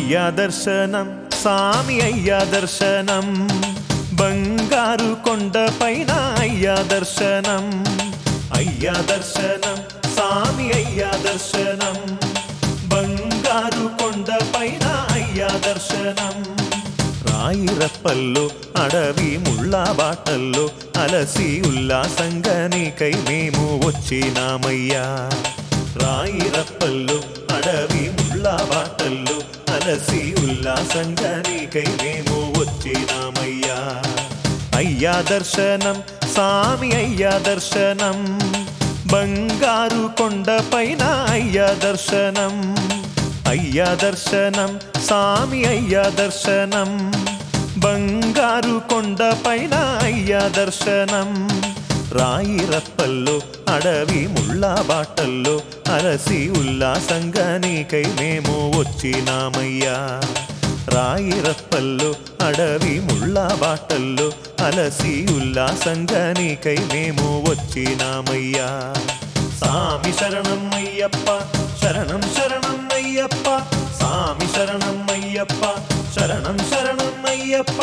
అయ్యా దర్శనం సామి అయ్యా దర్శనం బంగారు కొండ పైన అయ్యా దర్శనం అయ్యా దర్శనం సామి అయ్యా దర్శనం బంగారు కొండ పైన అయ్యా దర్శనం రాయిరప్పల్లో అడవి ముళ్ళ బాటల్లో అలసి ఉల్లాసంగా నీకై మేము వచ్చినామయ్యా రాయిరప్పల్లో అడవి ముళ్ళ బాటల్లో అలసి ఉల్లాసంగా నీకై మేము వచ్చినామయ్యా అయ్యా దర్శనం సామి అయ్యా దర్శనం బంగారు కొండ పైన అయ్యా దర్శనం అయ్యా దర్శనం సామి అయ్యా దర్శనం బంగారు కొండ పైన అయ్యా దర్శనం రాయిరప్పల్లో అడవి ముళ్ళ బాటల్లో అలసి ఉల్లాసంగా నీకై మేము వచ్చినామయ్యా రాయిరప్పల్లో అడవి ముళ్ళ బాటల్లో అలసి ఉల్లాసంగా నీకై మేము వచ్చినామయ్యా సామి శరణం అయ్యప్ప శరణం శరణం అయ్యప్ప సామి శరణం అయ్యప్ప శరణం శరణం అయ్యప్ప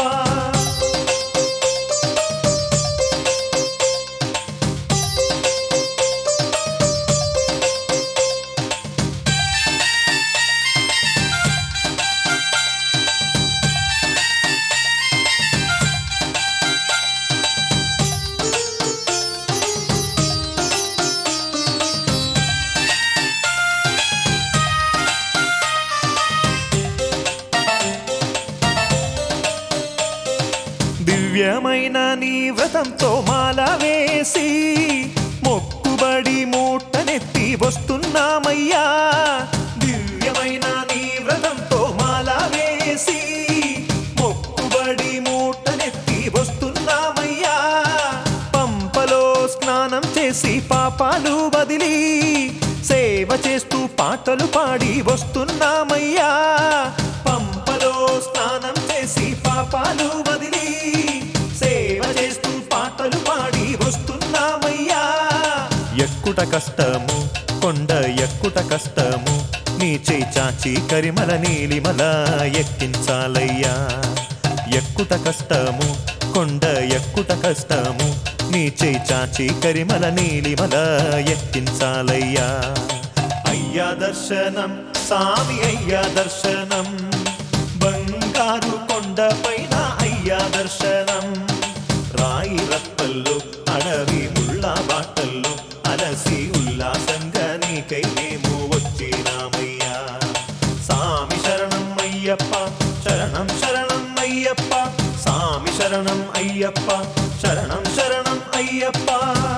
దివ్యమైన నీ వ్రతంతో మాల వేసి మొక్కుబడి మూటనెత్తి వస్తున్నామయ్యా దివ్యమైన నీ వ్రతంతో మాల వేసి మొక్కుబడి మూటనెత్తి వస్తున్నామయ్యా పంపలో స్నానం చేసి పాపాలు వదిలి సేవ చేస్తూ పాటలు పాడి వస్తున్నామయ్యా పంపలో స్నానం చేసి పాపాలు వదిలి సేవ చేస్తూ పాటలు పాడి వస్తున్నామయ్యా ఎక్కుట కష్టము కొండ ఎక్కుట కష్టము నీ చేయి చాచి కరిమల నీలిమల ఎక్కించాలయ్యా ఎక్కుట కష్టము కొండ ఎక్కుట కష్టము నీ చేయి చాచి కరిమల నీలిమల ఎక్కించాలయ్యా అయ్యా దర్శనం సామి అయ్యా దర్శనం బంగారు కొండ పైన అయ్యా దర్శనం రాయి రప్పల్లో అడవి ముళ్ళ బాటల్లో అలసి ఉల్లాసంగా నీకై మేము వచ్చినామయ్యా సామి శరణం అయ్యప్ప శరణం శరణం అయ్యప్ప సామి శరణం అయ్యప్ప శరణం శరణం అయ్యప్ప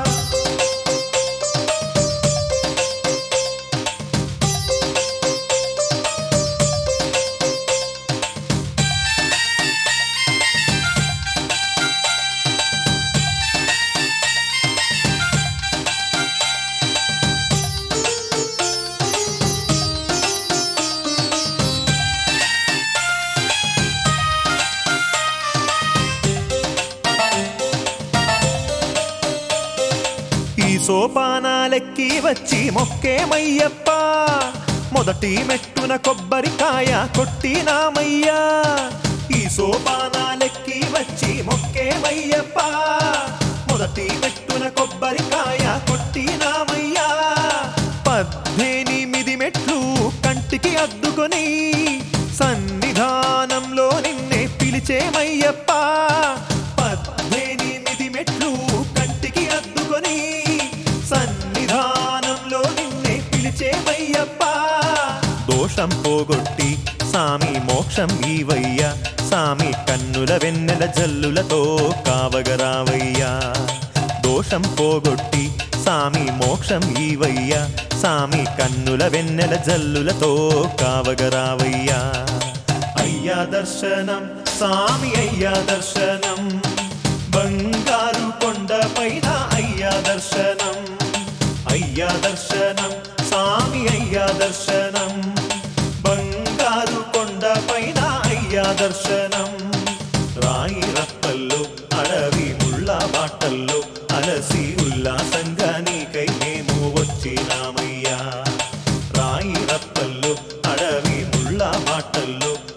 ఈ సోపానాలెక్కి వచ్చి మొక్కేమయ్యప్ప మొదటి మెట్టున కొబ్బరికాయ కొట్టినామయ్యా ఈ సోపానాలెక్కి వచ్చి మొక్కేమయ్యప్ప మొదటి మెట్టున కొబ్బరికాయ కొట్టినామయ్యా పద్దెనిమిది మెట్లు కంటికి అద్దుకొని సన్నిధానంలో నిన్నే పిలిచేమయ్యప్ప పద్దెనిమిది మెట్లు కంటికి అద్దుకొని సన్నిధానంలో నిన్నే పిలిచేమయ్యప్ప దోషం పోగొట్టి సామి మోక్షం ఈవయ్యా సామి కన్నుల వెన్నెల జల్లులతో కావగరావయ్యా దోషం పోగొట్టి సామి మోక్షం ఈవయ్యా సామి కన్నుల వెన్నెల జల్లులతో కావగరావయ్యా అయ్యా దర్శనం సామి అయ్యా దర్శనం బంగారు కొండ పైన అయ్యా దర్శనం అయ్యా దర్శనం సామి అయ్యా దర్శనం బంగారు కొండ పైన అయ్యా దర్శనం రాయి రప్పల్లో అడవి ముళ్ళ బాటల్లో అలసి ఉల్లాసంగా నీకై మేము వచ్చినామయ్యా రాయి రప్పల్లో అడవి ముళ్ళ బాటల్లో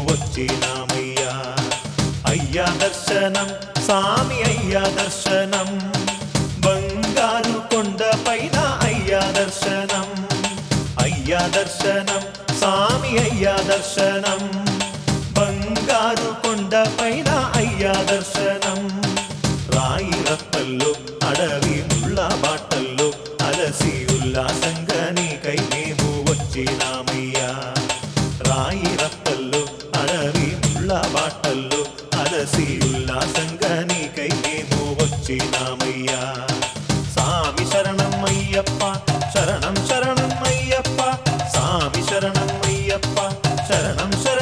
వచ్చినామయ్యా అయ్యా దర్శనం సామి అయ్యా దర్శనం బంగారు కొండ పైన అయ్యా దర్శనం అయ్యా దర్శనం సామి అయ్యా దర్శనం బంగారు కొండ పైన అయ్యా దర్శనం రాయి రప్పల్లో అడవి ముళ్ళ బాటల్లో అలసి ఉల్లాసంగా నీకై మేము వచ్చినామయ్యా రాయి రప్పల్లో అడవి ముళ్ళ బాటల్లో అలసి ఉల్లాసంగా నీకై మేము వచ్చినామయ్యా సామి శరణం అయ్యప్ప శరణం శరణం అయ్యప్ప సామి శరణం అయ్యప్ప శరణం శరణం